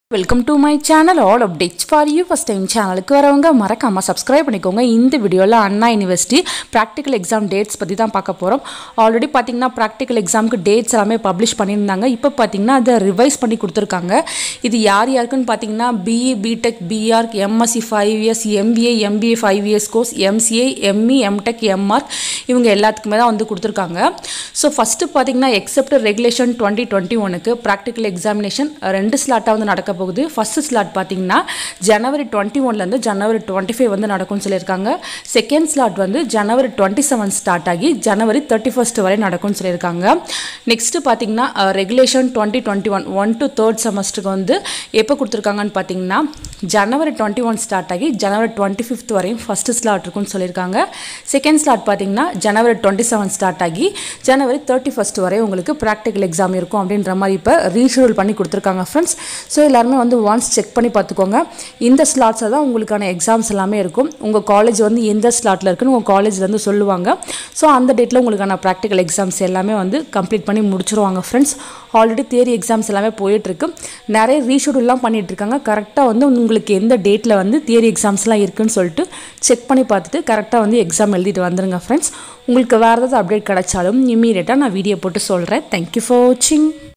welcome to my channel all updates for you first time சேனலுக்கு வரவங்க மறக்காமல் subscribe பண்ணிக்கோங்க இந்த வீடியோவில் Anna university practical exam dates பற்றி தான் பார்க்க போகிறோம் ஆல்ரெடி பார்த்தீங்கன்னா ப்ராக்டிக்கல் எக்ஸாமுக்கு டேட்ஸ் எல்லாமே பப்ளிஷ் பண்ணியிருந்தாங்க இப்போ பார்த்தீங்கன்னா அதை ரிவைஸ் பண்ணி கொடுத்துருக்காங்க இது யார் யாருக்குன்னு பார்த்தீங்கன்னா BE BTech BArch MSc five years MBA MBA five years course MCA ME MTech MArch இவங்க எல்லாத்துக்குமே தான் வந்து கொடுத்துருக்காங்க ஸோ ஃபஸ்ட்டு பார்த்தீங்கன்னா எக்ஸப்ட் ரெகுலேஷன் டுவெண்ட்டி டுவெண்ட்டி ஒனுக்கு ப்ராக்டிக்கல் எக்ஸாமினேஷன் ரெண்டு ஸ்லாட்டாக வந்து நடக்க போகுது ஃபஸ்ட்டு ஸ்லாட் பார்த்தீங்கன்னா ஜனவரி டுவெண்ட்டி ஒன்லேருந்து ஜனவரி டுவெண்ட்டி ஃபைவ் வந்து நடக்கும்னு சொல்லியிருக்காங்க செகண்ட் ஸ்லாட் வந்து ஜனவரி டுவெண்ட்டி செவன் ஸ்டார்ட் ஆகி ஜனவரி தேர்ட்டி ஃபஸ்ட் வரை நடக்கும்னு சொல்லியிருக்காங்க நெக்ஸ்ட்டு பார்த்தீங்கன்னா regulation twenty twenty one one two third செமஸ்டருக்கு வந்து எப்போ கொடுத்துருக்காங்கன்னு பார்த்தீங்கன்னா ஜனவரி டுவெண்ட்டி ஒன் ஸ்டார்ட் ஆகி ஜனவரி டுவெண்ட்டி ஃபிஃப்த் வரையும் ஃபஸ்ட்டு ஸ்லாட் இருக்கும்னு சொல்லியிருக்காங்க செகண்ட் ஸ்லாட் பார்த்தீங்கன்னா ஜனவரி டுவெண்ட்டி செவன் ஸ்டார்ட் ஆகி ஜனவரி தேர்ட்டி ஃபஸ்ட் வரை உங்களுக்கு ப்ராக்டிக்கல் எக்ஸாம் இருக்கும் அப்படின்ற மாதிரி இப்போ ரீஷெடியூல் பண்ணி கொடுத்துருக்காங்க ஃப்ரெண்ட்ஸ் ஸோ எல்லாருமே வந்து ஒன்ஸ் செக் பண்ணி பார்த்துக்கோங்க இந்த ஸ்லாட்ஸில் தான் உங்களுக்கான எக்ஸாம்ஸ் எல்லாமே இருக்கும் உங்கள் காலேஜ் வந்து எந்த ஸ்லாட்டில் இருக்குன்னு உங்கள் காலேஜ்லேருந்து சொல்லுவாங்க ஸோ அந்த டேட்டில் உங்களுக்கான ப்ராக்டிக்கல் எக்ஸாம்ஸ் எல்லாமே வந்து கம்ப்ளீட் பண்ணி முடிச்சிருவாங்க ஃப்ரெண்ட்ஸ் ஆல்ரெடி தியரி எக்ஸாம்ஸ் எல்லாமே போயிட்டுருக்கு நிறைய ரீஷெடியூல்லாம் பண்ணிட்டு இருக்காங்க கரெக்டாக வந்து உங்களுக்கு எந்த டேட்டில் வந்து தியரி எக்ஸாம்ஸ்லாம் இருக்குன்னு சொல்லிட்டு செக் பண்ணி பார்த்துட்டு கரெக்டாக வந்து எக்ஸாம் எழுதிட்டு வந்துருங்க ஃப்ரெண்ட்ஸ் உங்களுக்கு வேறு ஏதாவது அப்டேட் கிடைச்சாலும் இம்மீடியட்டாக நான் வீடியோ போட்டு சொல்கிறேன் தேங்க்யூ ஃபார் வாட்சிங்